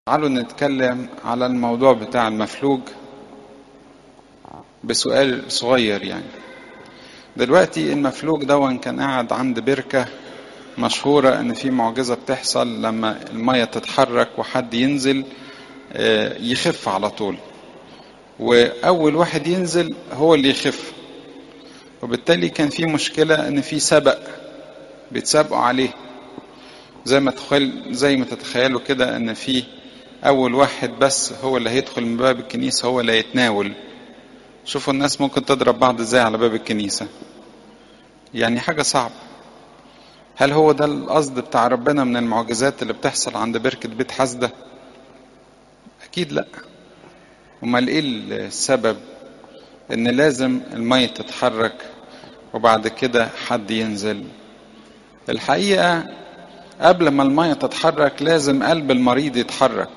تعالوا نتكلم على الموضوع بتاع المفلوج بسؤال صغير يعني دلوقتي المفلوج ده كان قاعد عند بركة مشهورة ان في معجزة بتحصل لما المية تتحرك وحد ينزل يخف على طول واول واحد ينزل هو اللي يخف وبالتالي كان في مشكلة ان في سبق بيتسابقوا عليه زي ما تخيل زي ما تتخيلوا كده ان في اول واحد بس هو اللي هيدخل من باب الكنيسة هو اللي هيتناول شوفوا الناس ممكن تضرب بعض ازاي على باب الكنيسة يعني حاجة صعبة هل هو ده القصد بتاع ربنا من المعجزات اللي بتحصل عند بركة بيت حسدة اكيد لا امال ايه السبب ان لازم المية تتحرك وبعد كده حد ينزل الحقيقة قبل ما المية تتحرك لازم قلب المريض يتحرك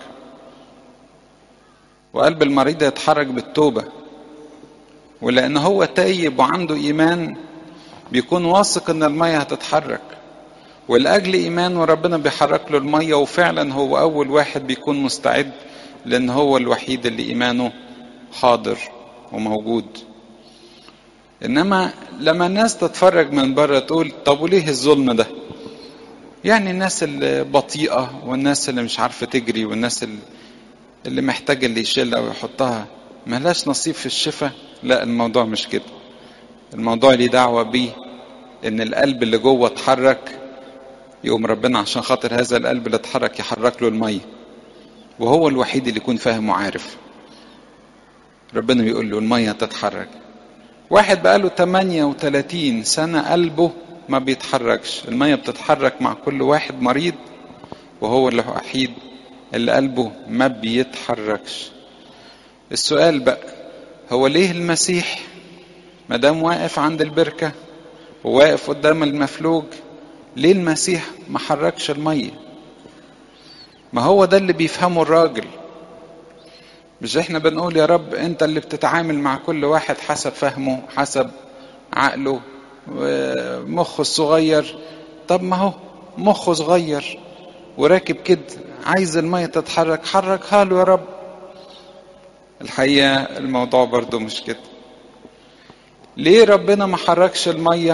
وقلب المريض يتحرك بالتوبة ولأن هو تايب وعنده إيمان بيكون واثق إن المية هتتحرك ولأجل إيمانه ربنا بيحرك له المية وفعلا هو أول واحد بيكون مستعد لأن هو الوحيد اللي إيمانه حاضر وموجود إنما لما الناس تتفرج من بره تقول طب وليه الظلم ده؟ يعني الناس اللي بطيئة والناس اللي مش عارفة تجري والناس اللي محتاجة اللي يشيلها ويحطها ملهاش نصيب في الشفاء لا الموضوع مش كده الموضوع ليه دعوة بيه ان القلب اللي جوه اتحرك يقوم ربنا عشان خاطر هذا القلب اللي اتحرك يحرك له المية وهو الوحيد اللي يكون فاهم وعارف ربنا بيقول له المية تتحرك واحد بقاله 38 سنة قلبه ما بيتحركش المية بتتحرك مع كل واحد مريض وهو اللي وحيد اللي قلبه ما بيتحركش السؤال بقى هو ليه المسيح ما دام واقف عند البركة وواقف قدام المفلوج ليه المسيح ما حركش المية ما هو ده اللي بيفهمه الراجل مش احنا بنقول يا رب انت اللي بتتعامل مع كل واحد حسب فهمه حسب عقله مخه الصغير طب ما هو مخه صغير وراكب كده عايز المية تتحرك حركها له يا رب الحقيقة الموضوع برضو مش كده ليه ربنا ما حركش المية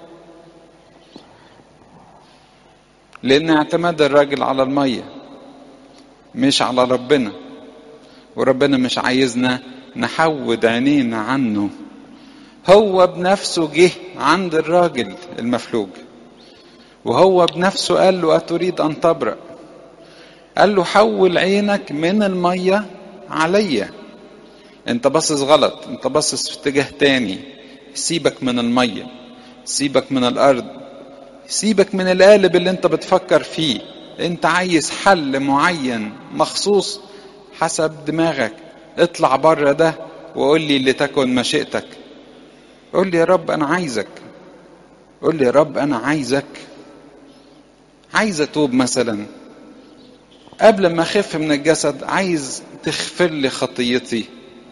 لأن اعتماد الراجل على المية مش على ربنا وربنا مش عايزنا نحود عينينا عنه هو بنفسه جه عند الراجل المفلوج وهو بنفسه قال له أتريد أن تبرأ قال له حول عينك من المية عليا انت باصص غلط انت باصص في اتجاه تاني سيبك من المية سيبك من الأرض سيبك من القالب اللي انت بتفكر فيه انت عايز حل معين مخصوص حسب دماغك اطلع بره ده وقول لي اللي تكن مشيئتك قول لي يا رب انا عايزك قول لي يا رب انا عايزك عايز اتوب مثلا قبل ما اخف من الجسد عايز تغفر لي خطيتي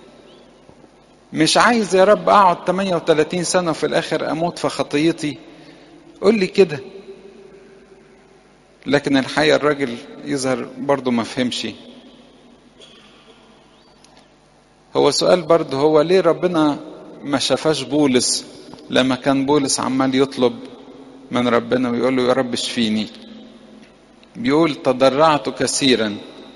مش عايز يا رب اقعد 38 سنه وفي الاخر اموت في خطيتي قول لي كده لكن الحقيقه الراجل يظهر برضه ما فهمش هو سؤال برضه هو ليه ربنا ما شافاش بولس لما كان بولس عمال يطلب من ربنا ويقول له يا رب اشفيني بيقول تضرعت كثيرا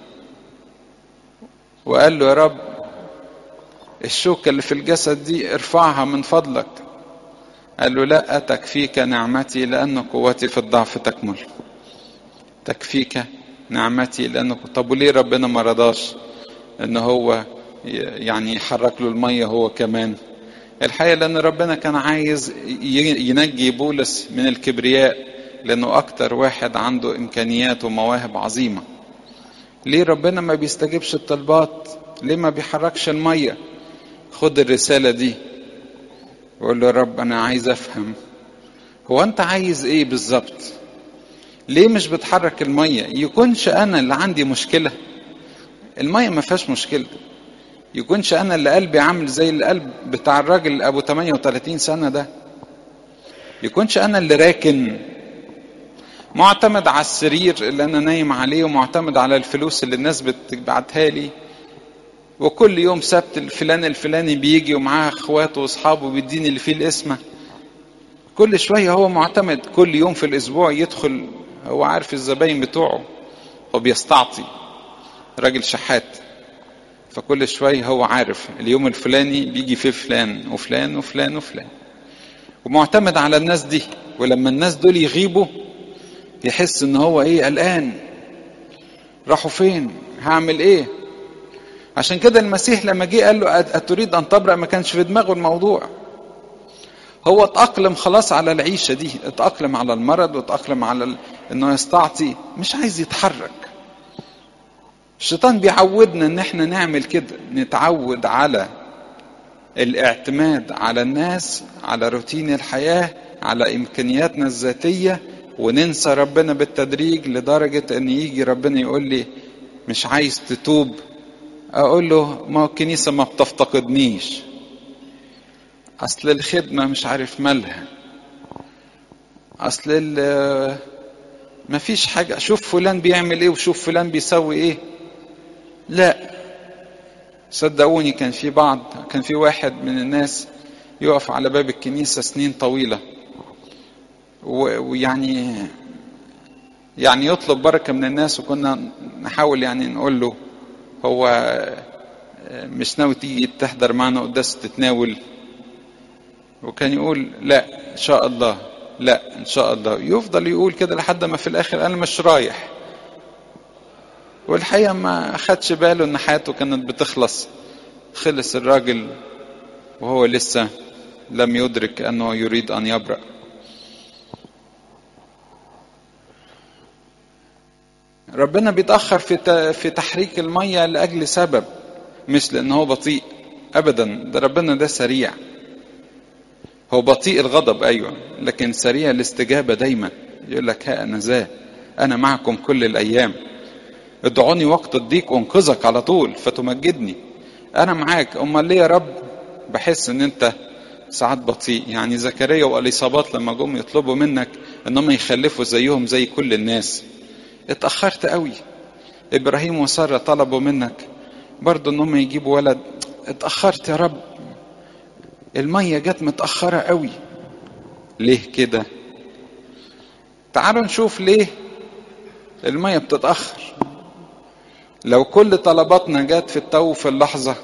وقال له يا رب الشوكة اللي في الجسد دي ارفعها من فضلك قال له لا تكفيك نعمتي لأن قوتي في الضعف تكمل تكفيك نعمتي لأن طب وليه ربنا ما رضاش ان هو يعني يحرك له المية هو كمان الحقيقة لأن ربنا كان عايز ينجي بولس من الكبرياء لأنه أكتر واحد عنده إمكانيات ومواهب عظيمة ليه ربنا ما بيستجيبش الطلبات ليه ما بيحركش المية خد الرسالة دي وقول له يا رب أنا عايز أفهم هو أنت عايز إيه بالظبط ليه مش بتحرك المية يكونش أنا اللي عندي مشكلة المية ما فيهاش مشكلة يكونش انا اللي قلبي عامل زي القلب بتاع الراجل ابو 38 سنه ده يكونش انا اللي راكن معتمد على السرير اللي انا نايم عليه ومعتمد على الفلوس اللي الناس بتبعتها لي وكل يوم سبت الفلان الفلاني بيجي ومعاه اخواته واصحابه بيديني اللي فيه الاسمه كل شويه هو معتمد كل يوم في الاسبوع يدخل هو عارف الزباين بتوعه هو بيستعطي راجل شحات فكل شويه هو عارف اليوم الفلاني بيجي فيه فلان وفلان وفلان وفلان ومعتمد على الناس دي ولما الناس دول يغيبوا يحس ان هو ايه قلقان راحوا فين هعمل ايه عشان كده المسيح لما جه قال له اتريد ان تبرأ ما كانش في دماغه الموضوع هو اتأقلم خلاص على العيشة دي اتأقلم على المرض واتأقلم على ال... انه يستعطي مش عايز يتحرك الشيطان بيعودنا ان احنا نعمل كده نتعود على الاعتماد على الناس على روتين الحياة على امكانياتنا الذاتية وننسى ربنا بالتدريج لدرجة ان يجي ربنا يقول لي مش عايز تتوب اقول له ما الكنيسة ما بتفتقدنيش اصل الخدمة مش عارف مالها اصل ما فيش حاجة شوف فلان بيعمل ايه وشوف فلان بيسوي ايه لا صدقوني كان في بعض كان في واحد من الناس يقف على باب الكنيسة سنين طويلة ويعني يعني يطلب بركة من الناس وكنا نحاول يعني نقول له هو مش ناوي تيجي تحضر معنا قداس تتناول وكان يقول لا ان شاء الله لا ان شاء الله يفضل يقول كده لحد ما في الاخر انا مش رايح والحقيقه ما خدش باله ان حياته كانت بتخلص خلص الراجل وهو لسه لم يدرك انه يريد ان يبرأ ربنا بيتأخر في في تحريك المية لأجل سبب مش لأن هو بطيء أبدا ده ربنا ده سريع هو بطيء الغضب أيوة لكن سريع الاستجابة دايما يقول لك ها أنا ذا أنا معكم كل الأيام ادعوني وقت الضيق أنقذك على طول فتمجدني أنا معاك أمال ليه يا رب بحس إن أنت ساعات بطيء يعني زكريا واليصابات لما جم يطلبوا منك انهم يخلفوا زيهم زي كل الناس اتأخرت قوي ابراهيم وسارة طلبوا منك برضو انهم يجيبوا ولد اتأخرت يا رب المية جت متأخرة قوي ليه كده تعالوا نشوف ليه المية بتتأخر لو كل طلباتنا جت في التو في اللحظة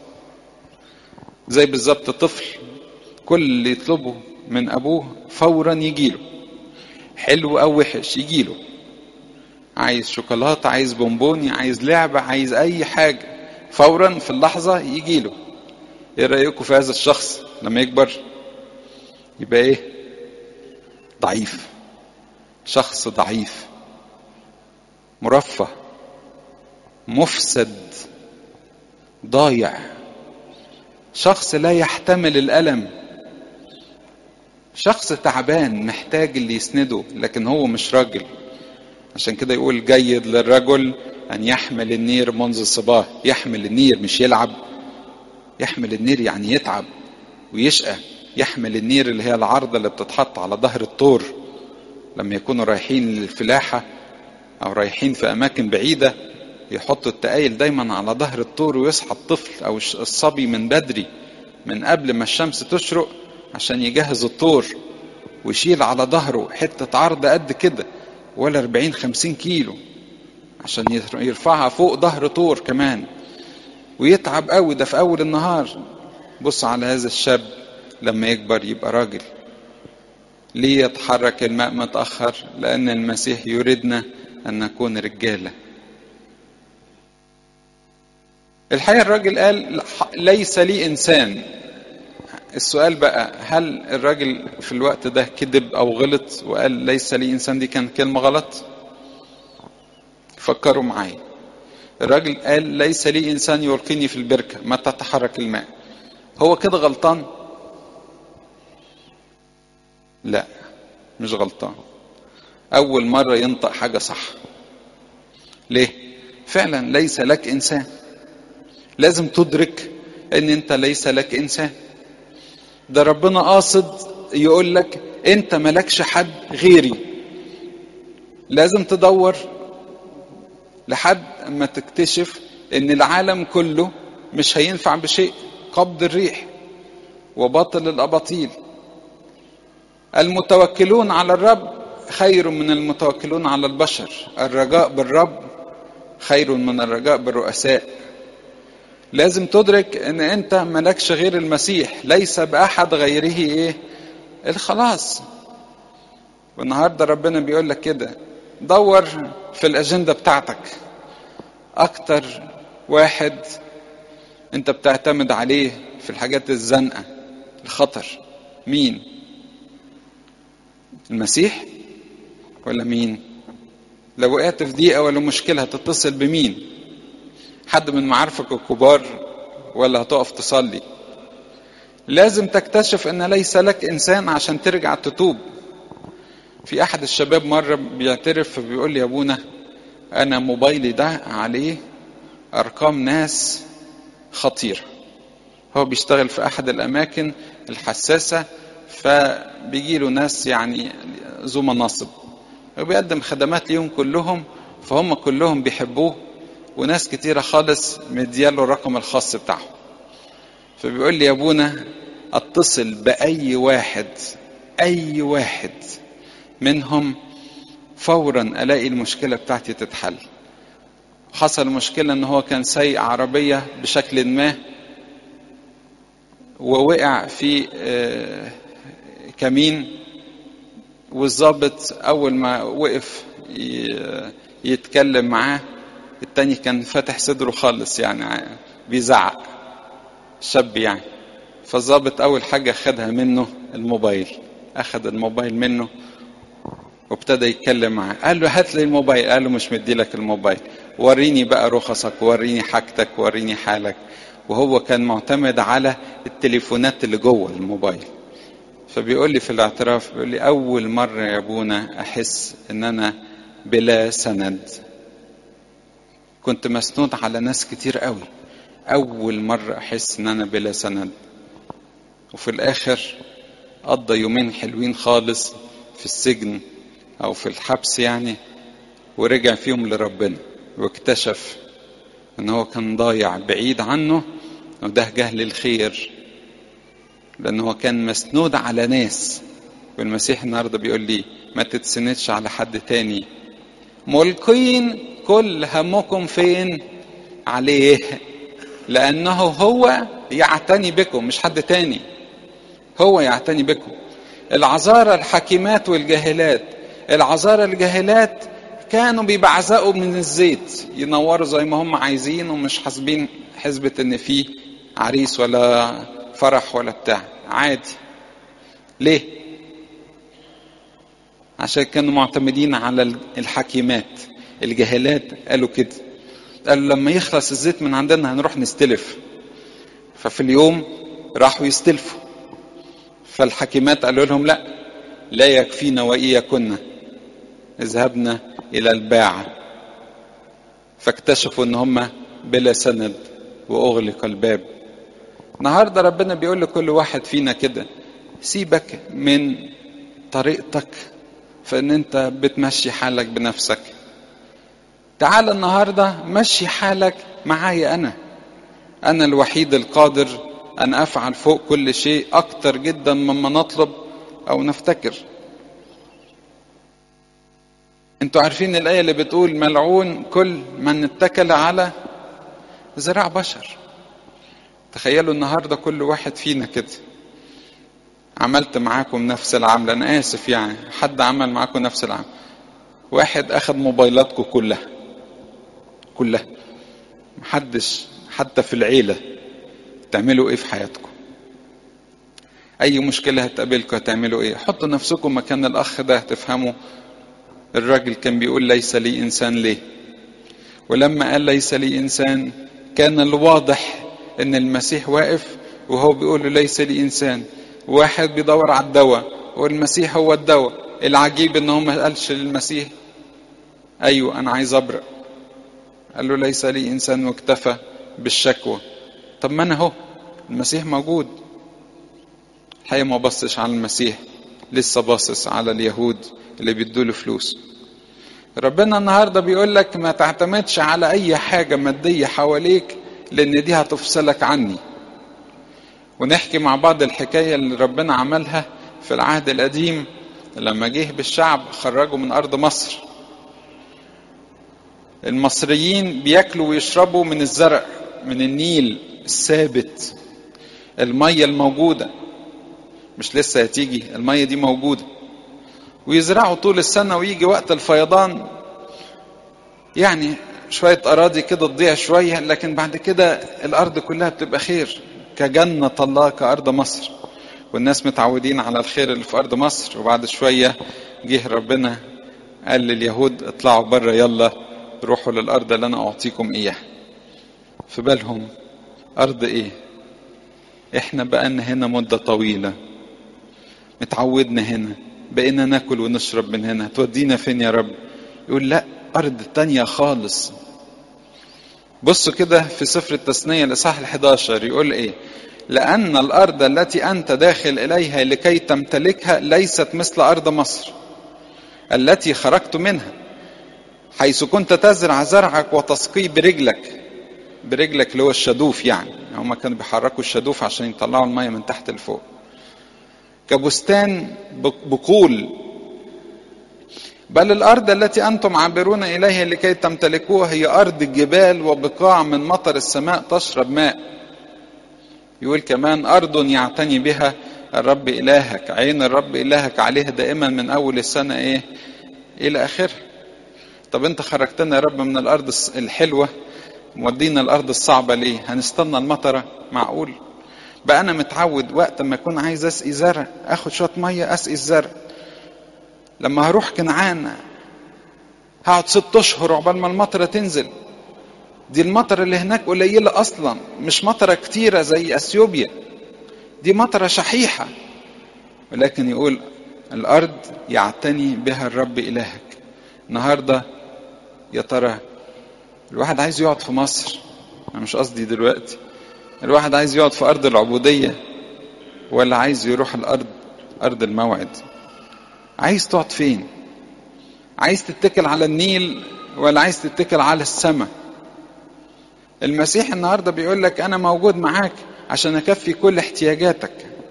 زي بالظبط طفل كل اللي يطلبه من أبوه فورا يجيله حلو أو وحش يجيله عايز شوكولاتة عايز بونبوني عايز لعبة عايز أي حاجة فورا في اللحظة يجيله إيه رأيكم في هذا الشخص لما يكبر يبقى إيه ضعيف شخص ضعيف مرفه مفسد ضايع شخص لا يحتمل الألم شخص تعبان محتاج اللي يسنده لكن هو مش راجل عشان كده يقول جيد للرجل أن يحمل النير منذ الصباح يحمل النير مش يلعب يحمل النير يعني يتعب ويشقى يحمل النير اللي هي العارضة اللي بتتحط على ظهر الطور لما يكونوا رايحين للفلاحة أو رايحين في أماكن بعيدة يحطوا التقايل دايما على ظهر الطور ويصحى الطفل أو الصبي من بدري من قبل ما الشمس تشرق عشان يجهز الطور ويشيل على ظهره حتة عرض قد كده ولا 40 50 كيلو عشان يرفعها فوق ظهر طور كمان ويتعب قوي ده في أول النهار بص على هذا الشاب لما يكبر يبقى راجل ليه يتحرك الماء متأخر لأن المسيح يريدنا أن نكون رجالة الحقيقة الراجل قال ليس لي إنسان السؤال بقى هل الراجل في الوقت ده كذب أو غلط وقال ليس لي إنسان دي كان كلمة غلط فكروا معايا الراجل قال ليس لي إنسان يلقيني في البركة متى تحرك الماء هو كده غلطان لا مش غلطان أول مرة ينطق حاجة صح ليه فعلا ليس لك إنسان لازم تدرك ان انت ليس لك انسان ده ربنا قاصد يقول لك انت ملكش حد غيري لازم تدور لحد ما تكتشف ان العالم كله مش هينفع بشيء قبض الريح وباطل الاباطيل المتوكلون على الرب خير من المتوكلون على البشر الرجاء بالرب خير من الرجاء بالرؤساء لازم تدرك ان انت ملكش غير المسيح ليس باحد غيره ايه الخلاص والنهارده ربنا بيقول لك كده دور في الاجنده بتاعتك اكتر واحد انت بتعتمد عليه في الحاجات الزنقه الخطر مين المسيح ولا مين لو وقعت في دقيقه ولا مشكله هتتصل بمين حد من معارفك الكبار ولا هتقف تصلي لازم تكتشف ان ليس لك انسان عشان ترجع تتوب في احد الشباب مره بيعترف فبيقول لي يا ابونا انا موبايلي ده عليه ارقام ناس خطيره هو بيشتغل في احد الاماكن الحساسه فبيجي له ناس يعني ذو مناصب وبيقدم خدمات ليهم كلهم فهم كلهم بيحبوه وناس كتيره خالص مدياله الرقم الخاص بتاعهم فبيقول لي يا ابونا اتصل باي واحد اي واحد منهم فورا الاقي المشكله بتاعتي تتحل حصل مشكله ان هو كان سايق عربيه بشكل ما ووقع في كمين والظابط اول ما وقف يتكلم معاه التاني كان فاتح صدره خالص يعني بيزعق شاب يعني فالظابط اول حاجه خدها منه الموبايل اخذ الموبايل منه وابتدى يتكلم معاه قال له هات لي الموبايل قال له مش مدي لك الموبايل وريني بقى رخصك وريني حاجتك وريني حالك وهو كان معتمد على التليفونات اللي جوه الموبايل فبيقول لي في الاعتراف بيقول لي اول مره يا ابونا احس ان انا بلا سند كنت مسنود على ناس كتير قوي اول مره احس ان انا بلا سند وفي الاخر قضى يومين حلوين خالص في السجن او في الحبس يعني ورجع فيهم لربنا واكتشف ان هو كان ضايع بعيد عنه وده جهل الخير لان هو كان مسنود على ناس والمسيح النهارده بيقول لي ما تتسندش على حد تاني ملقين كل همكم فين عليه لانه هو يعتني بكم مش حد تاني هو يعتني بكم العذارى الحكيمات والجاهلات العذارى الجاهلات كانوا بيبعزقوا من الزيت ينوروا زي ما هم عايزين ومش حاسبين حسبة ان في عريس ولا فرح ولا بتاع عادي ليه عشان كانوا معتمدين على الحكيمات الجاهلات قالوا كده قالوا لما يخلص الزيت من عندنا هنروح نستلف ففي اليوم راحوا يستلفوا فالحكيمات قالوا لهم لا لا يكفينا وإياكن اذهبنا إلى الباعة فاكتشفوا إن هم بلا سند وأغلق الباب النهارده ربنا بيقول لكل واحد فينا كده سيبك من طريقتك فإن أنت بتمشي حالك بنفسك تعال النهارده مشي حالك معايا أنا أنا الوحيد القادر أن أفعل فوق كل شيء أكتر جدا مما نطلب أو نفتكر انتوا عارفين الآية اللي بتقول ملعون كل من اتكل على ذراع بشر تخيلوا النهاردة كل واحد فينا كده عملت معاكم نفس العمل أنا آسف يعني حد عمل معاكم نفس العمل واحد أخذ موبايلاتكم كلها كلها محدش حتى في العيلة تعملوا ايه في حياتكم اي مشكلة هتقابلكم هتعملوا ايه حطوا نفسكم مكان الاخ ده تفهموا الراجل كان بيقول ليس لي انسان ليه ولما قال ليس لي انسان كان الواضح ان المسيح واقف وهو بيقول له ليس لي انسان واحد بيدور على الدواء والمسيح هو الدواء العجيب ان هو ما قالش للمسيح ايوه انا عايز ابرأ قال له ليس لي انسان واكتفى بالشكوى طب ما انا اهو المسيح موجود الحقيقه ما بصش على المسيح لسه باصص على اليهود اللي بيدوا له فلوس ربنا النهارده بيقول لك ما تعتمدش على اي حاجه ماديه حواليك لان دي هتفصلك عني ونحكي مع بعض الحكايه اللي ربنا عملها في العهد القديم لما جه بالشعب خرجوا من ارض مصر المصريين بياكلوا ويشربوا من الزرع من النيل الثابت الميه الموجوده مش لسه هتيجي الميه دي موجوده ويزرعوا طول السنه ويجي وقت الفيضان يعني شويه اراضي كده تضيع شويه لكن بعد كده الارض كلها بتبقى خير كجنه الله كارض مصر والناس متعودين على الخير اللي في ارض مصر وبعد شويه جه ربنا قال لليهود اطلعوا بره يلا روحوا للارض اللي انا اعطيكم اياها في بالهم ارض ايه احنا بقالنا هنا مده طويله متعودنا هنا بقينا ناكل ونشرب من هنا تودينا فين يا رب يقول لا ارض تانية خالص بصوا كده في سفر التثنية الإصحاح ال11 يقول إيه؟ لأن الأرض التي أنت داخل إليها لكي تمتلكها ليست مثل أرض مصر التي خرجت منها حيث كنت تزرع زرعك وتسقيه برجلك برجلك اللي هو الشدوف يعني هما كانوا بيحركوا الشدوف عشان يطلعوا المية من تحت لفوق كبستان بقول بل الأرض التي أنتم عابرون إليها لكي تمتلكوها هي أرض الجبال وبقاع من مطر السماء تشرب ماء يقول كمان أرض يعتني بها الرب إلهك عين الرب إلهك عليها دائما من أول السنة إيه إلى آخرها طب أنت خرجتنا يا رب من الأرض الحلوة مودينا الأرض الصعبة ليه هنستنى المطرة معقول بقى أنا متعود وقت ما أكون عايز أسقي زرع أخد شوية مية أسقي الزرع لما هروح كنعان هقعد ست اشهر عقبال ما المطره تنزل دي المطره اللي هناك قليله اصلا مش مطره كتيره زي اثيوبيا دي مطره شحيحه ولكن يقول الارض يعتني بها الرب الهك النهارده يا ترى الواحد عايز يقعد في مصر انا مش قصدي دلوقتي الواحد عايز يقعد في ارض العبوديه ولا عايز يروح الارض ارض الموعد عايز تقعد فين عايز تتكل على النيل ولا عايز تتكل على السماء المسيح النهارده بيقول لك انا موجود معاك عشان اكفي كل احتياجاتك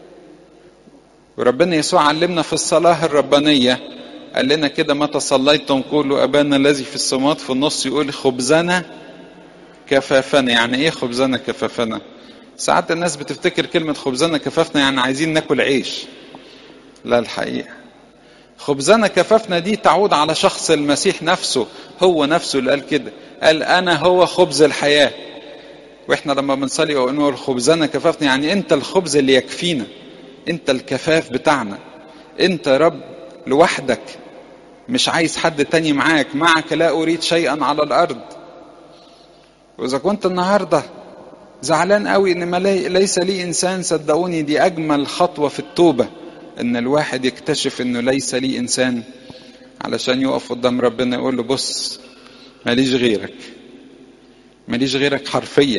وربنا يسوع علمنا في الصلاه الربانيه قال لنا كده متى صليتم قولوا ابانا الذي في السماوات في النص يقول خبزنا كفافنا يعني ايه خبزنا كفافنا ساعات الناس بتفتكر كلمه خبزنا كفافنا يعني عايزين ناكل عيش لا الحقيقه خبزنا كفافنا دي تعود على شخص المسيح نفسه هو نفسه اللي قال كده قال انا هو خبز الحياه واحنا لما بنصلي ونقول خبزنا كفافنا يعني انت الخبز اللي يكفينا انت الكفاف بتاعنا انت يا رب لوحدك مش عايز حد تاني معاك معك لا اريد شيئا على الارض واذا كنت النهارده زعلان قوي ان ما ليس لي انسان صدقوني دي اجمل خطوه في التوبه ان الواحد يكتشف انه ليس لي انسان علشان يقف قدام ربنا يقول له بص ماليش غيرك ماليش غيرك حرفيا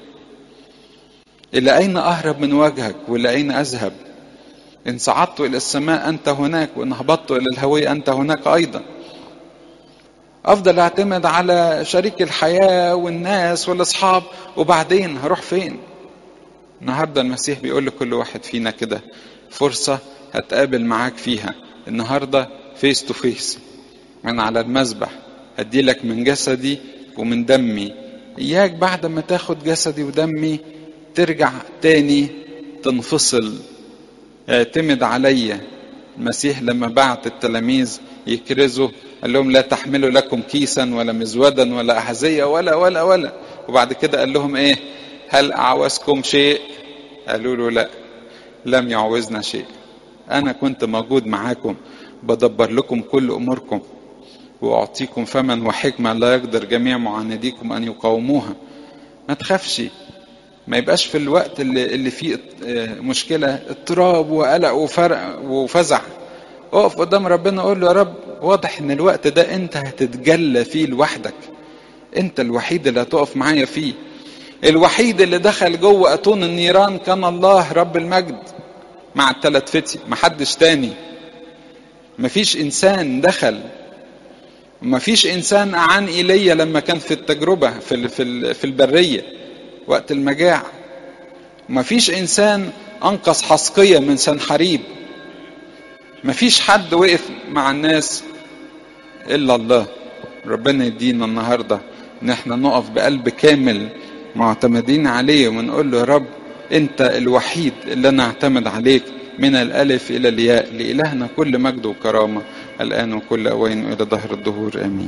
الى اين اهرب من وجهك والى اين اذهب ان صعدت الى السماء انت هناك وان هبطت الى الهوية انت هناك ايضا افضل اعتمد على شريك الحياة والناس والاصحاب وبعدين هروح فين النهارده المسيح بيقول لكل واحد فينا كده فرصة هتقابل معاك فيها النهارده فيس تو فيس من على المذبح هدي لك من جسدي ومن دمي اياك بعد ما تاخد جسدي ودمي ترجع تاني تنفصل اعتمد عليا المسيح لما بعت التلاميذ يكرزوا قال لهم لا تحملوا لكم كيسا ولا مزودا ولا أحذية ولا ولا ولا وبعد كده قال لهم ايه هل أعوزكم شيء قالوا له لا لم يعوزنا شيء أنا كنت موجود معاكم بدبر لكم كل أموركم وأعطيكم فما وحكمة لا يقدر جميع معانديكم أن يقاوموها ما تخافش ما يبقاش في الوقت اللي, اللي فيه مشكلة اضطراب وقلق وفرق وفزع اقف قدام ربنا قول له يا رب واضح ان الوقت ده انت هتتجلى فيه لوحدك انت الوحيد اللي هتقف معايا فيه الوحيد اللي دخل جوه اتون النيران كان الله رب المجد مع الثلاث فتي محدش تاني مفيش انسان دخل ما فيش انسان اعان ايليا لما كان في التجربه في في في البريه وقت المجاعه ما فيش انسان انقذ حسقيه من سنحريب ما فيش حد وقف مع الناس الا الله ربنا يدينا النهارده ان احنا نقف بقلب كامل معتمدين عليه ونقول له يا رب انت الوحيد اللي انا اعتمد عليك من الالف الى الياء لالهنا كل مجد وكرامه الان وكل اوان والى دهر الدهور امين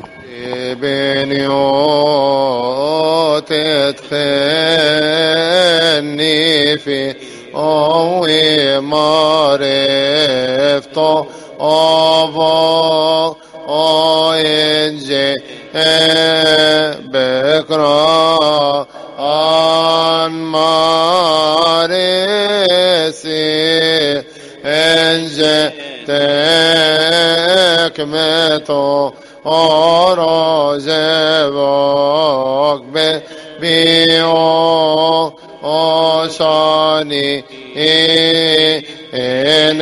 بنيوت تخني في أوي معرفته أبا أينجي بكرا عن مارسي انجي تكمتو أرزبك بيو أشاني